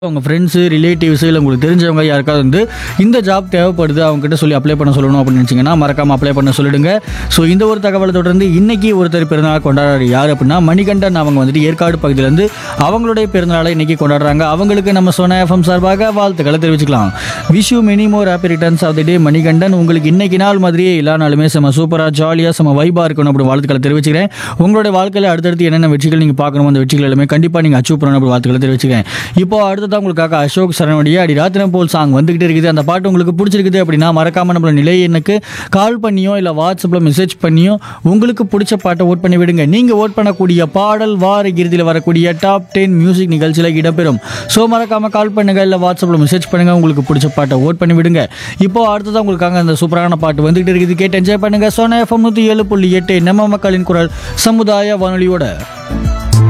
உங்கள் friends relatives இல்லை உங்களுக்கு தெரிஞ்சவங்க யாருக்காவது வந்து இந்த ஜாப் தேவைப்படுது அவங்ககிட்ட சொல்லி அப்ளை பண்ண சொல்லணும் அப்படின்னு நினச்சிங்கன்னா மறக்காமல் அப்ளை பண்ண சொல்லிடுங்க ஸோ இந்த ஒரு தகவலை தொடர்ந்து இன்னைக்கு ஒருத்தர் பிறந்தநாள் கொண்டாடுறாரு யார் அப்படின்னா மணிகண்டன் அவங்க வந்துட்டு ஏற்காடு பகுதியிலேருந்து அவங்களுடைய பிறந்தநாளை இன்னைக்கு கொண்டாடுறாங்க அவங்களுக்கு நம்ம சோனா எஃப்எம் சார்பாக வாழ்த்துக்களை தெரிவிச்சுக்கலாம் wish you many more happy returns of the day Manikandan உங்களுக்கு இன்னைக்கு நாள் மாதிரியே எல்லா நாளுமே செம சூப்பராக ஜாலியாக செம வைபாக இருக்கணும் அப்படி வாழ்த்துக்களை தெரிவிச்சுக்கிறேன் உங்களுடைய வாழ்க்கையில் அடுத்தடுத்து என்னென்ன வெற்றிகள் நீங்கள் பார்க்கணும் அந்த வெற்றிகள் எல்லாமே கண்டிப்பாக நீங்கள் அச்சீவ் பண்ணணும் அப்படி வாழ்த்துக்களை தெரிவிச்சுக்கிறேன் இப்போ அடுத்ததான் உங்களுக்காக அசோக் சரணுடைய அடி ராத்திரம் போல் சாங் வந்துகிட்டே இருக்குது அந்த பாட்டு உங்களுக்கு பிடிச்சிருக்குது அப்படின்னா மறக்காம நம்மள நிலை எண்ணுக்கு கால் பண்ணியோ இல்லை வாட்ஸ்அப்பில் மெசேஜ் பண்ணியோ உங்களுக்கு பிடிச்ச பாட்டை ஓட் பண்ணி விடுங்க நீங்கள் ஓட் பண்ணக்கூடிய பாடல் வார இறுதியில் வரக்கூடிய டாப் டென் மியூசிக் நிகழ்ச்சியில் இடம்பெறும் ஸோ மறக்காம கால் பண்ணுங்க இல்லை வாட்ஸ்அப்பில் மெசேஜ் பண்ணுங்க உங்களுக்கு பிடிச்ச பாட்டை ஓட் பண்ணி விடுங்க இப்போ அடுத்ததான் உங்களுக்காக அந்த சூப்பரான பாட்டு வந்துகிட்டு இருக்குது கேட்டு என்ஜாய் பண்ணுங்க சோனா எஃப்எம் நூற்றி ஏழு புள்ளி எட்டு நம்ம மக்களின் குரல் சமுதாய வானொலியோட